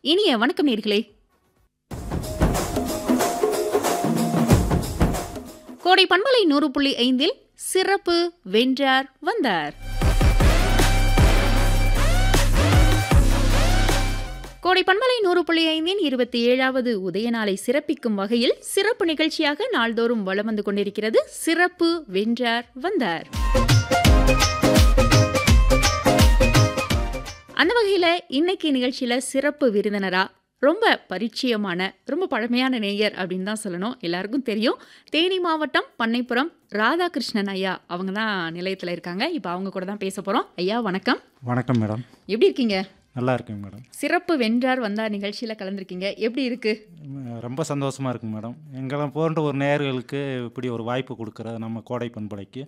இனிய வணக்கம் நேர்களே கோடை பண்பலை நூறு புள்ளி ஐந்தில் சிறப்பு வென்றார் வந்தார் கோடை பண்பலை நூறு புள்ளி ஐந்தின் இருபத்தி ஏழாவது உதய நாளை சிறப்பிக்கும் வகையில் சிறப்பு நிகழ்ச்சியாக நாள்தோறும் வலம் வந்து கொண்டிருக்கிறது சிறப்பு வென்றார் வந்தார் அந்த வகையில் இன்னைக்கு நிகழ்ச்சியில் சிறப்பு விருந்தினரா ரொம்ப பரிச்சயமான ரொம்ப பழமையான நேயர் அப்படின்னு தான் சொல்லணும் எல்லாருக்கும் தெரியும் தேனி மாவட்டம் பண்ணைப்புறம் ராதாகிருஷ்ணன் ஐயா அவங்க தான் நிலையத்தில் இருக்காங்க இப்போ அவங்க கூட தான் பேச போகிறோம் ஐயா வணக்கம் வணக்கம் மேடம் எப்படி இருக்கீங்க நல்லா இருக்கேங்க மேடம் சிறப்பு வென்றார் வந்தார் நிகழ்ச்சியில் கலந்துருக்கீங்க எப்படி இருக்கு உம், ரொம்ப சந்தோஷமாக இருக்குங்க மேடம் எங்களை போன்ற ஒரு நேயர்களுக்கு இப்படி ஒரு வாய்ப்பு கொடுக்குற நம்ம கோடை பண்பலைக்கு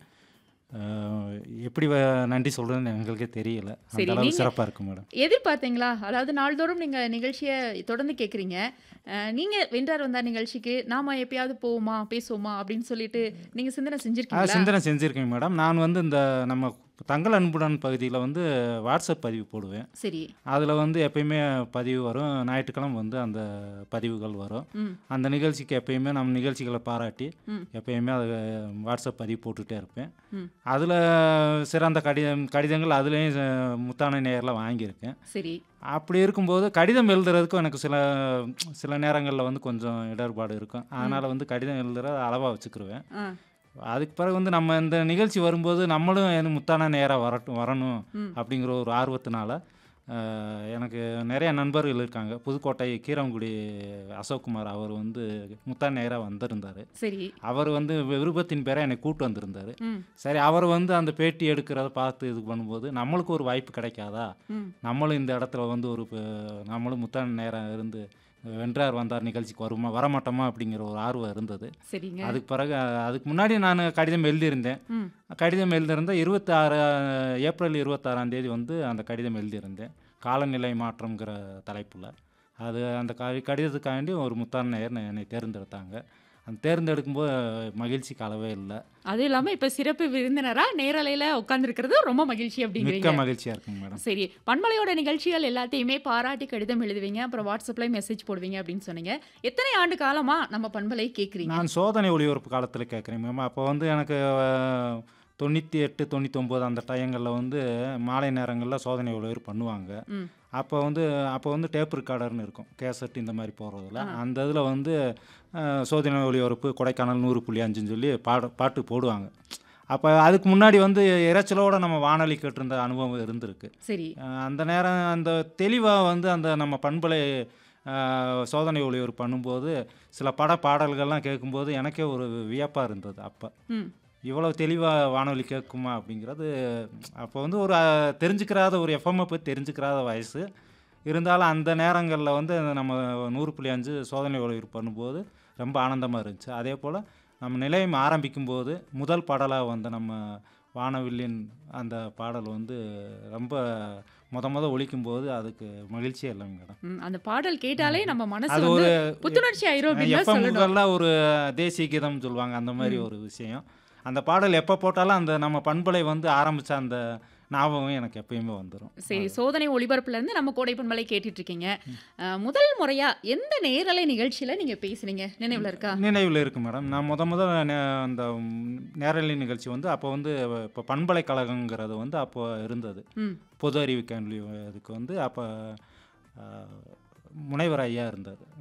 அஹ், எப்படி வ- நன்றி சொல்கிறதுன்னு எங்களுக்கே தெரியல சரி, அந்த அளவு நீங்க- சிறப்பாக இருக்கு மேடம் எதிர்பார்த்தீங்களா அதாவது நாள்தோறும் நீங்கள் நிகழ்ச்சியை தொடர்ந்து கேட்குறீங்க நீங்கள் வென்றார் வந்தார் நிகழ்ச்சிக்கு நாம எப்பயாவது போவோமா பேசுவோமா அப்படின்னு சொல்லிட்டு நீங்கள் சிந்தனை ஆ செஞ்சிருக்கீங்களா சிந்தனை செஞ்சுருக்கேங்க மேடம் நான் வந்து இந்த நம்ம தங்கள் அன்புடன் பகுதியில் வந்து வாட்ஸ்அப் பதிவு போடுவேன் சரி அதில் வந்து எப்பயுமே பதிவு வரும் ஞாயிற்றுக்கிழமை வந்து அந்த பதிவுகள் வரும் ம் அந்த நிகழ்ச்சிக்கு எப்பயுமே நம்ம நிகழ்ச்சிகளை பாராட்டி ம். எப்பயுமே அதை வாட்ஸ்அப் பதிவு போட்டுகிட்டே இருப்பேன் ம் அதில் சிறந்த கடிதம் கடிதங்கள் அதுலேயும் முத்தான நேரில் வாங்கியிருக்கேன் சரி அப்படி இருக்கும்போது கடிதம் எழுதுறதுக்கும் எனக்கு சில சில நேரங்களில் வந்து கொஞ்சம் இடர்பாடு இருக்கும் அதனால் வந்து கடிதம் எழுதுறத அளவாக வச்சுக்கிருவேன் ஆ அதுக்கு பிறகு வந்து நம்ம இந்த நிகழ்ச்சி வரும்போது நம்மளும் எனக்கு முத்தான நேராக வரட்டும் வரணும் ம். அப்படிங்கிற ஒரு ஆர்வத்தினால அஹ், எனக்கு நிறைய நண்பர்கள் இருக்காங்க புதுக்கோட்டை கீரங்குடி அசோக்குமார் அவர் வந்து முத்தான நேராக வந்திருந்தார் சரி அவர் வந்து விருப்பத்தின் பேரை என்னை கூட்டு வந்திருந்தார் ம் சரி அவர் வந்து அந்த பேட்டி எடுக்கிறத பார்த்து இது பண்ணும்போது நம்மளுக்கு ஒரு வாய்ப்பு கிடைக்காதா ம் நம்மளும் இந்த இடத்துல வந்து ஒரு ப- நம்மளும் முத்தான நேரம் இருந்து வென்றார் வந்தார் நிகழ்ச்சிக்கு வருமா வரமாட்டோமா அப்படிங்கிற ஒரு ஆர்வம் இருந்தது சரிங்க அதுக்கு பிறகு அஹ், அதுக்கு முன்னாடி நான் கடிதம் எழுதியிருந்தேன் ம் கடிதம் எழுதியிருந்தேன் இருபத்தாறு ஏப்ரல் இருபத்தாறாம் தேதி வந்து அந்த கடிதம் எழுதியிருந்தேன் காலநிலை மாற்றம்ங்கிற தலைப்பில் அது அந்த கடி கடிதத்துக்காண்டி ஒரு முத்தான நேயர் என்னை தேர்ந்தெடுத்தாங்க அந்த தேர்ந்தெடுக்கும்போது மகிழ்ச்சிக்கு அளவே இல்லை அதுவும் இல்லாமல் இப்போ சிறப்பு விருந்தினரா நேரலையில் உட்காந்துருக்கிறது ரொம்ப மகிழ்ச்சி மிக்க அப்படிங்கிறீங்க மகிழ்ச்சியாக இருக்குங்க மேடம் சரி பண்பலையோட நிகழ்ச்சிகள் எல்லாத்தையுமே பாராட்டி கடிதம் எழுதுவீங்க அப்புறம் வாட்ஸ்அப்ல மெசேஜ் போடுவீங்க அப்படின்னு சொன்னீங்க எத்தனை ஆண்டு காலமா நம்ம பண்பலை கேட்குறீங்க நான் சோதனை ஒளிபரப்பு காலத்தில் கேட்குறேன் மேம் அப்போ வந்து எனக்கு அஹ், தொண்ணூற்றி எட்டு தொண்ணூத்தொம்பது அந்த டயங்களில் வந்து மாலை நேரங்களில் சோதனை ஒளிபரப்பு பண்ணுவாங்க ம் அப்போ வந்து அப்போ வந்து டேப் ரெக்கார்டர்னு இருக்கும் கேசட் இந்த மாதிரி போடுறதுல அந்த இதில் வந்து அஹ், சோதனை ஒளிபரப்பு கொடைக்கானல் நூறு புள்ளி அஞ்சுன்னு சொல்லி பாட பாட்டு போடுவாங்க அப்போ அதுக்கு முன்னாடி வந்து இறைச்சலோட நம்ம வானொலி கேட்டிருந்த அனுபவம் இருந்திருக்கு சரி அஹ், அந்த நேரம் அந்த தெளிவாக வந்து அந்த நம்ம பண்பலை அஹ், சோதனை ஒளிபரப்பு பண்ணும்போது சில பட பாடல்கள்லாம் கேட்கும்போது எனக்கே ஒரு வியப்பாக இருந்தது அப்போ ம் இவ்வளோ தெளிவாக வானொலி கேட்குமா அப்படிங்கிறது அப்போ வந்து ஒரு அஹ், தெரிஞ்சுக்கிறாத ஒரு எஃப்எம்ஐ பற்றி தெரிஞ்சுக்கிறாத வயசு இருந்தாலும் அந்த நேரங்களில் வந்து நம்ம நூறு புள்ளி அஞ்சு சோதனை ஒளிபரப்பு பண்ணும்போது ரொம்ப ஆனந்தமாக இருந்துச்சு அதே போல் நம்ம நிலையம் ஆரம்பிக்கும்போது முதல் பாடலாக வந்த நம்ம வானவில்லின் அந்த பாடல் வந்து ரொம்ப முத முத ஒழிக்கும்போது அதுக்கு மகிழ்ச்சியே இல்லைங்க மேடம் ம், அந்த பாடல் கேட்டாலே நம்ம மனசு அது வந்து ஒரு புத்துணர்ச்சி ஆயிரும் அப்படின்னு தான் சொல்லணும் எஃப்எம்கள்லாம் ஒரு தேசிய கீதம் சொல்லுவாங்க அந்த மாதிரி ஒரு விஷயம் அந்த பாடல் எப்போ போட்டாலும் அந்த நம்ம பண்பலை வந்து ஆரம்பித்த அந்த ஞாபகம் எனக்கு எப்பயுமே வந்துடும் சரி சோதனை ஒளிபரப்புல இருந்து நம்ம கோடை பண்பலை கேட்டுட்டு இருக்கீங்க அஹ், முதல் முறையா எந்த நேரலை நிகழ்ச்சியில நீங்க பேசுனீங்க நினைவுல இருக்கா நினைவில் இருக்கு மேடம் நான் முத முத நே- அந்த ம், நேரலை நிகழ்ச்சி வந்து அப்போ வந்து இப்போ பண்பலைக்கழகங்கிறது வந்து அப்போ இருந்தது ம் பொது அறிவு கேள்வி இதுக்கு வந்து அப்போ முனைவர் ஐயா இருந்தார்